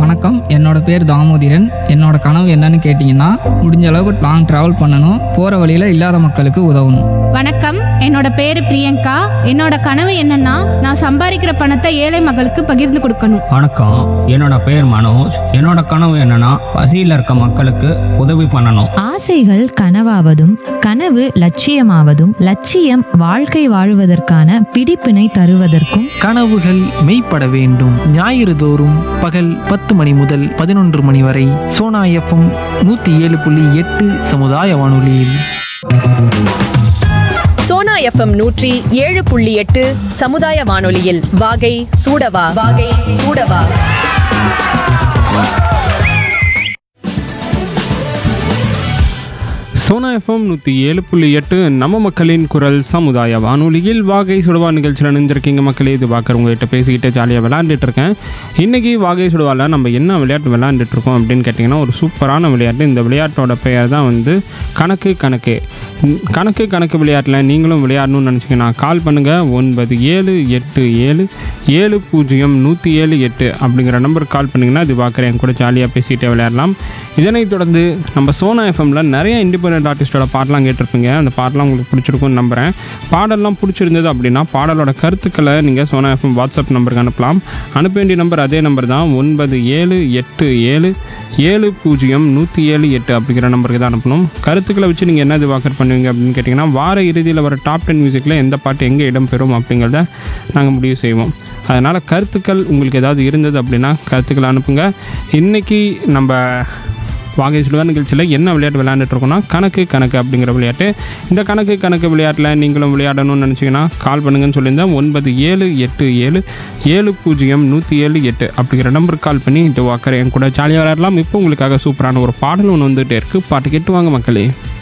வணக்கம் என்னோட பேர் தாமோதிரன் என்னோட கனவு என்னன்னு கேட்டிங்கன்னா முடிஞ்ச அளவுக்கு லாங் ட்ராவல் பண்ணணும் போகிற வழியில் இல்லாத மக்களுக்கு உதவணும் வணக்கம் என்னோட பேரு பிரியங்கா என்னோட கனவு என்னன்னா நான் சம்பாதிக்கிற பணத்தை ஏழை மக்களுக்கு பகிர்ந்து கொடுக்கணும் வணக்கம் என்னோட பேர் மனோஜ் என்னோட கனவு என்னன்னா பசியில் இருக்க மக்களுக்கு உதவி பண்ணணும் ஆசைகள் கனவாவதும் கனவு லட்சியமாவதும் லட்சியம் வாழ்க்கை வாழுவதற்கான பிடிப்பினை தருவதற்கும் கனவுகள் மெய்ப்பட வேண்டும் ஞாயிறு தோறும் பகல் பத்து மணி முதல் பதினொன்று மணி வரை சோனா எஃப்எம் நூற்றி ஏழு புள்ளி எட்டு சமுதாய வானொலியில் சோனா எஃப்எம் நூற்றி ஏழு புள்ளி எட்டு சமுதாய வானொலியில் வாகை சூடவா வாகை சூடவா சோனா எஃப்எம் நூற்றி ஏழு புள்ளி எட்டு நம்ம மக்களின் குரல் சமுதாய வானொலியில் வாகை சுடுவா நிகழ்ச்சியில் நினைஞ்சிருக்கீங்க மக்களே இது பார்க்குற உங்ககிட்ட பேசிக்கிட்டு ஜாலியாக விளையாண்டுட்டு இருக்கேன் இன்றைக்கி வாகை சுடுவாவில் நம்ம என்ன விளையாட்டு விளையாண்டுட்டு இருக்கோம் அப்படின்னு கேட்டிங்கன்னா ஒரு சூப்பரான விளையாட்டு இந்த விளையாட்டோட பெயர் தான் வந்து கணக்கு கணக்கு ம், கணக்கு கணக்கு விளையாட்டில் நீங்களும் விளையாடணும்னு நினச்சிங்கன்னா கால் பண்ணுங்கள் ஒன்பது ஏழு எட்டு ஏழு ஏழு பூஜ்ஜியம் நூற்றி ஏழு எட்டு அப்படிங்கிற நம்பருக்கு கால் பண்ணிங்கன்னா இது பார்க்குறேன் என் கூட ஜாலியாக பேசிக்கிட்டே விளையாடலாம் இதனைத் தொடர்ந்து நம்ம சோனா எஃப்எம்ல நிறைய இண்டிபெண்டன்ட் ஆர்டிஸ்டோட பாட்டெலாம் கேட்டிருப்பீங்க அந்த பாட்டெலாம் உங்களுக்கு பிடிச்சிருக்கும்னு நம்புகிறேன் பாடல்லாம் பிடிச்சிருந்தது அப்படின்னா பாடலோட கருத்துக்களை நீங்கள் சோனா எஃப்எம் வாட்ஸ்அப் நம்பருக்கு அனுப்பலாம் அனுப்ப வேண்டிய நம்பர் அதே நம்பர் தான் ஒன்பது ஏழு எட்டு ஏழு ஏழு பூஜ்ஜியம் நூற்றி ஏழு எட்டு அப்படிங்கிற நம்பருக்கு தான் அனுப்பணும் கருத்துக்களை வச்சு நீங்கள் என்ன இது வாக்கர் பண்ணுவீங்க அப்படின்னு கேட்டிங்கன்னா வார இறுதியில் வர டாப் டென் மியூசிக்கில் எந்த பாட்டு எங்கே இடம்பெறும் அப்படிங்கிறத நாங்கள் முடிவு செய்வோம் அதனால் கருத்துக்கள் உங்களுக்கு ஏதாவது இருந்தது அப்படின்னா கருத்துக்களை அனுப்புங்க இன்றைக்கி நம்ம வாகை சுடுவா நிகழ்ச்சியில் என்ன விளையாட்டு விளையாண்டுட்டு இருக்கோம்னா கணக்கு கணக்கு அப்படிங்கிற விளையாட்டு இந்த கணக்கு கணக்கு விளையாட்டில் நீங்களும் விளையாடணும்னு நினச்சிங்கன்னா கால் பண்ணுங்கன்னு சொல்லியிருந்தேன் ஒன்பது ஏழு எட்டு ஏழு ஏழு பூஜ்ஜியம் நூற்றி ஏழு எட்டு அப்படிங்கிற நம்பருக்கு கால் பண்ணி இது வாக்கர் என் கூட ஜாலியாக விளையாடலாம் இப்போ உங்களுக்காக சூப்பரான ஒரு பாடல் ஒன்று வந்துகிட்டே இருக்குது பாட்டு கேட்டு வாங்க மக்களே